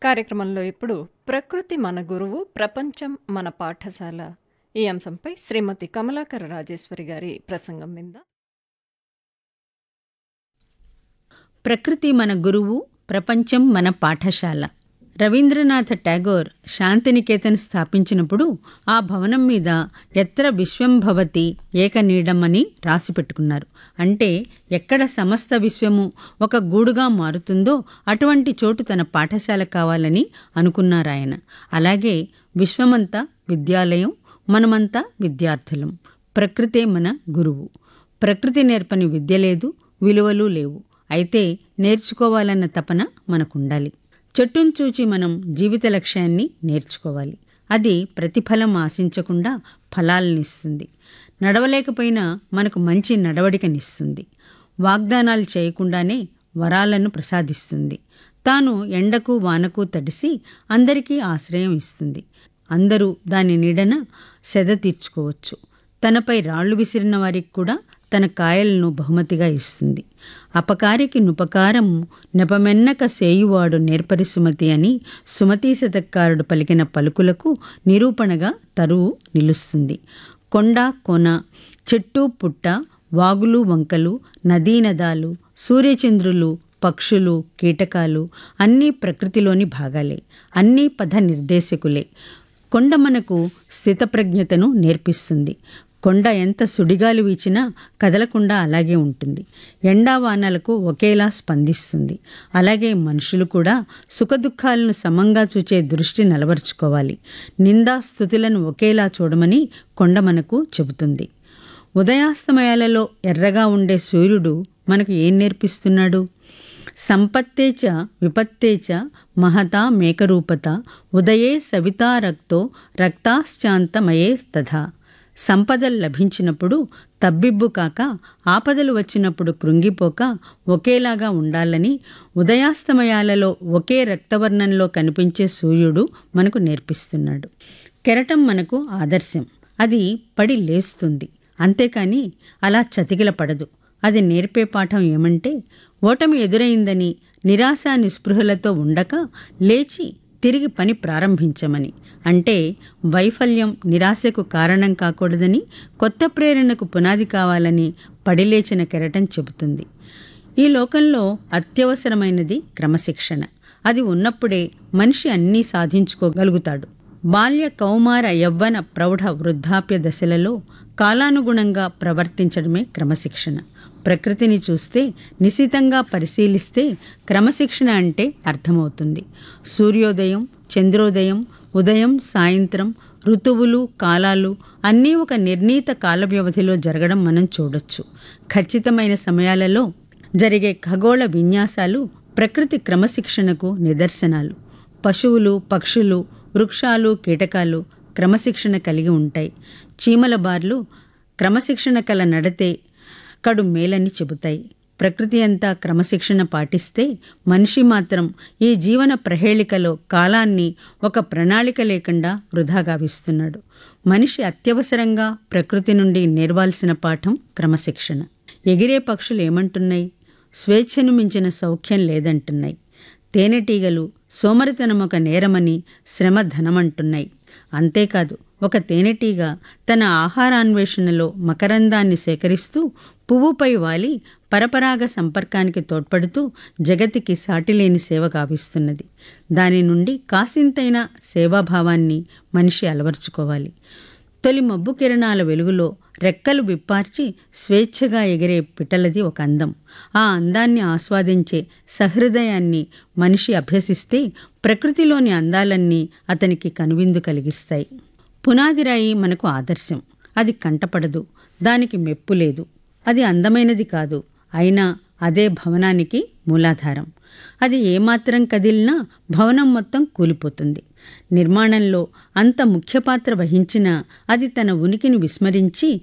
కార్యక్రమంలో ఇప్పుడు ప్రకృతి మన గురువు ప్రపంచం మన పాఠశాల ఈ అంశంపై శ్రీమతి కమలాకర రాజేశ్వరి గారి ప్రసంగం విందా ప్రకృతి మన గురువు ప్రపంచం మన పాఠశాల రవీంద్రనాథ ఠాగోర్ శాంతినికేతన్ స్థాపించినప్పుడు ఆ భవనం మీద ఎత్ర విశ్వం భవతి ఏకనీడం అని రాసి పెట్టుకున్నారు అంటే ఎక్కడ సమస్త విశ్వము ఒక గూడుగా మారుతుందో అటువంటి చోటు తన పాఠశాల కావాలని అనుకున్నారాయన అలాగే విశ్వమంతా విద్యాలయం మనమంతా విద్యార్థులం ప్రకృతే మన గురువు ప్రకృతి నేర్పని విద్య లేదు విలువలు లేవు అయితే నేర్చుకోవాలన్న తపన మనకుండాలి చెట్టును చూచి మనం జీవిత లక్ష్యాన్ని నేర్చుకోవాలి అది ప్రతిఫలం ఆశించకుండా ఫలాలనిస్తుంది నడవలేకపోయినా మనకు మంచి నడవడికనిస్తుంది వాగ్దానాలు చేయకుండానే వరాలను ప్రసాదిస్తుంది తాను ఎండకు వానకు తడిసి అందరికీ ఆశ్రయం ఇస్తుంది అందరూ దాని నీడన సెద తీర్చుకోవచ్చు తనపై రాళ్లు విసిరిన వారికి కూడా తన కాయలను బహుమతిగా ఇస్తుంది అపకారికి నుపకారం నెపమెన్నక సేయువాడు నేర్పరి సుమతి అని సుమతీ శతకారుడు పలికిన పలుకులకు నిరూపణగా తరువు నిలుస్తుంది కొండ కొన చెట్టు పుట్ట వాగులు వంకలు నదీనదాలు సూర్యచంద్రులు పక్షులు కీటకాలు అన్నీ ప్రకృతిలోని భాగాలే అన్నీ పథ నిర్దేశకులే కొండ మనకు స్థితప్రజ్ఞతను నేర్పిస్తుంది కొండ ఎంత సుడిగాలి వీచినా కదలకుండా అలాగే ఉంటుంది ఎండావానలకు ఒకేలా స్పందిస్తుంది అలాగే మనుషులు కూడా సుఖదుఖాలను సమంగా చూచే దృష్టి నిలబరుచుకోవాలి నిందా స్థుతులను ఒకేలా చూడమని కొండ మనకు చెబుతుంది ఉదయాస్తమయాలలో ఎర్రగా ఉండే సూర్యుడు మనకు ఏం నేర్పిస్తున్నాడు సంపత్తేచ విపత్తేచ మహతా మేకరూపత ఉదయే సవితా రక్తో రక్తాశ్చాంతమయే తథా సంపదలు లభించినప్పుడు తబ్బిబ్బు కాక ఆపదలు వచ్చినప్పుడు కృంగిపోక ఒకేలాగా ఉండాలని ఉదయాస్తమయాలలో ఒకే రక్తవర్ణంలో కనిపించే సూర్యుడు మనకు నేర్పిస్తున్నాడు కెరటం మనకు ఆదర్శం అది పడి లేస్తుంది అంతేకాని అలా చతికిల పడదు అది నేర్పే పాఠం ఏమంటే ఓటమి ఎదురైందని నిరాశ నిస్పృహలతో ఉండక లేచి తిరిగి పని ప్రారంభించమని అంటే వైఫల్యం నిరాశకు కారణం కాకూడదని కొత్త ప్రేరణకు పునాది కావాలని పడిలేచిన కెరటం చెబుతుంది ఈ లోకంలో అత్యవసరమైనది క్రమశిక్షణ అది ఉన్నప్పుడే మనిషి అన్నీ సాధించుకోగలుగుతాడు బాల్య కౌమార యవ్వన ప్రౌఢ వృద్ధాప్య దశలలో కాలానుగుణంగా ప్రవర్తించడమే క్రమశిక్షణ ప్రకృతిని చూస్తే నిశితంగా పరిశీలిస్తే క్రమశిక్షణ అంటే అర్థమవుతుంది సూర్యోదయం చంద్రోదయం ఉదయం సాయంత్రం ఋతువులు కాలాలు అన్నీ ఒక నిర్ణీత కాల వ్యవధిలో జరగడం మనం చూడొచ్చు ఖచ్చితమైన సమయాలలో జరిగే ఖగోళ విన్యాసాలు ప్రకృతి క్రమశిక్షణకు నిదర్శనాలు పశువులు పక్షులు వృక్షాలు కీటకాలు క్రమశిక్షణ కలిగి ఉంటాయి చీమల బార్లు క్రమశిక్షణ కల నడతే కడు మేలని చెబుతాయి ప్రకృతి అంతా క్రమశిక్షణ పాటిస్తే మనిషి మాత్రం ఈ జీవన ప్రహేళికలో కాలాన్ని ఒక ప్రణాళిక లేకుండా వృధా గావిస్తున్నాడు మనిషి అత్యవసరంగా ప్రకృతి నుండి నేర్వాల్సిన పాఠం క్రమశిక్షణ ఎగిరే పక్షులు ఏమంటున్నాయి స్వేచ్ఛను మించిన సౌఖ్యం లేదంటున్నాయి తేనెటీగలు సోమరితనం ఒక నేరమని శ్రమ ధనమంటున్నాయి అంతేకాదు ఒక తేనెటీగ తన ఆహారాన్వేషణలో మకరందాన్ని సేకరిస్తూ పువ్వుపై వాలి పరపరాగ సంపర్కానికి తోడ్పడుతూ జగతికి సాటిలేని సేవ గావిస్తున్నది దాని నుండి కాసింతైన సేవాభావాన్ని మనిషి అలవర్చుకోవాలి తొలి మబ్బు కిరణాల వెలుగులో రెక్కలు విప్పార్చి స్వేచ్ఛగా ఎగిరే పిట్టలది ఒక అందం ఆ అందాన్ని ఆస్వాదించే సహృదయాన్ని మనిషి అభ్యసిస్తే ప్రకృతిలోని అందాలన్నీ అతనికి కనువిందు కలిగిస్తాయి పునాదిరాయి మనకు ఆదర్శం అది కంటపడదు దానికి మెప్పు లేదు అది అందమైనది కాదు అయినా అదే భవనానికి మూలాధారం అది ఏమాత్రం కదిలినా భవనం మొత్తం కూలిపోతుంది నిర్మాణంలో అంత ముఖ్య పాత్ర వహించినా అది తన ఉనికిని విస్మరించి